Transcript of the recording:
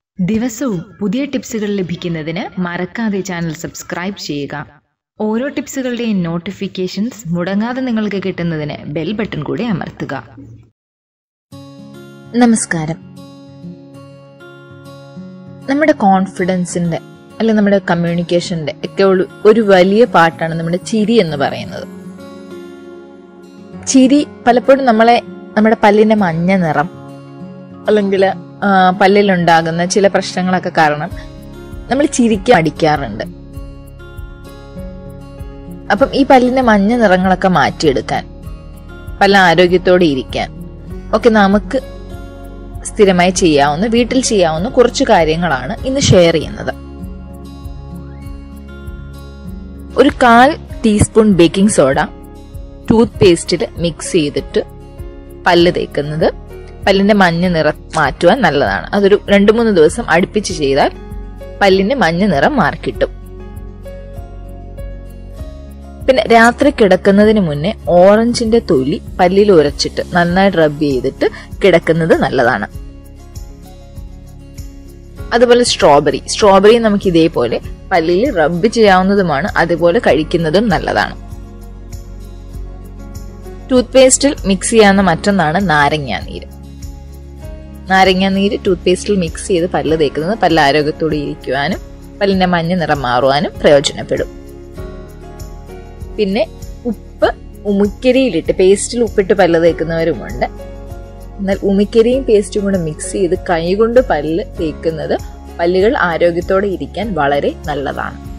ദിവസവും പുതിയ ടിപ്സുകൾ ലഭിക്കുന്നതിന് മറക്കാതെ ചാനൽ സബ്സ്ക്രൈബ് ചെയ്യുക ഓരോ ടിപ്സുകളുടെയും നോട്ടിഫിക്കേഷൻസ് മുടങ്ങാതെ നിങ്ങൾക്ക് കിട്ടുന്നതിന് ബെൽ ബട്ടൺ കൂടി അമർത്തുക നമസ്കാരം നമ്മുടെ കോൺഫിഡൻസിന്റെ അല്ലെങ്കിൽ നമ്മുടെ കമ്മ്യൂണിക്കേഷന്റെ ഒക്കെ ഒരു ഒരു വലിയ പാട്ടാണ് നമ്മുടെ ചിരി എന്ന് പറയുന്നത് ചിരി പലപ്പോഴും നമ്മളെ നമ്മുടെ പല്ലിന്റെ മഞ്ഞ നിറം അല്ലെങ്കിൽ പല്ലിലുണ്ടാകുന്ന ചില പ്രശ്നങ്ങളൊക്കെ കാരണം നമ്മൾ ചിരിക്കാൻ അടിക്കാറുണ്ട് അപ്പം ഈ പല്ലിന്റെ മഞ്ഞ നിറങ്ങളൊക്കെ മാറ്റിയെടുക്കാൻ പല ആരോഗ്യത്തോടെ ഇരിക്കാൻ ഒക്കെ നമുക്ക് സ്ഥിരമായി ചെയ്യാവുന്ന വീട്ടിൽ ചെയ്യാവുന്ന കുറച്ച് കാര്യങ്ങളാണ് ഇന്ന് ഷെയർ ചെയ്യുന്നത് ഒരു കാൽ ടീസ്പൂൺ ബേക്കിംഗ് സോഡ ടൂത്ത് പേസ്റ്റിൽ മിക്സ് ചെയ്തിട്ട് പല്ല് തേക്കുന്നത് പല്ലിന്റെ മഞ്ഞ നിറം മാറ്റുവാൻ നല്ലതാണ് അതൊരു രണ്ടു മൂന്ന് ദിവസം അടുപ്പിച്ച് ചെയ്താൽ പല്ലിന്റെ മഞ്ഞ നിറം മാറിക്കിട്ടും പിന്നെ രാത്രി കിടക്കുന്നതിന് മുന്നേ ഓറഞ്ചിന്റെ തൊലി പല്ലിൽ ഉരച്ചിട്ട് നന്നായി റബ്ബ് ചെയ്തിട്ട് കിടക്കുന്നത് നല്ലതാണ് അതുപോലെ സ്ട്രോബെറി സ്ട്രോബെറി നമുക്ക് ഇതേപോലെ പല്ലിൽ റബ്ബ് ചെയ്യാവുന്നതുമാണ് അതുപോലെ കഴിക്കുന്നതും നല്ലതാണ് ടൂത്ത് പേസ്റ്റിൽ മിക്സ് ചെയ്യാവുന്ന മറ്റൊന്നാണ് നാരങ്ങ നീര് നാരങ്ങ നീര് ടൂത്ത് പേസ്റ്റിൽ മിക്സ് ചെയ്ത് പല്ല് തേക്കുന്നത് പല്ല് ആരോഗ്യത്തോടെ ഇരിക്കുവാനും പല്ലിന്റെ മഞ്ഞ നിറം മാറുവാനും പ്രയോജനപ്പെടും പിന്നെ ഉപ്പ് ഉമിക്കരിയിലിട്ട് പേസ്റ്റിൽ ഉപ്പിട്ട് പല്ല് തേക്കുന്നവരുമുണ്ട് എന്നാൽ ഉമിക്കരിയും പേസ്റ്റും കൂടെ മിക്സ് ചെയ്ത് കൈകൊണ്ട് പല്ല് തേക്കുന്നത് പല്ലുകൾ ആരോഗ്യത്തോടെ ഇരിക്കാൻ വളരെ നല്ലതാണ്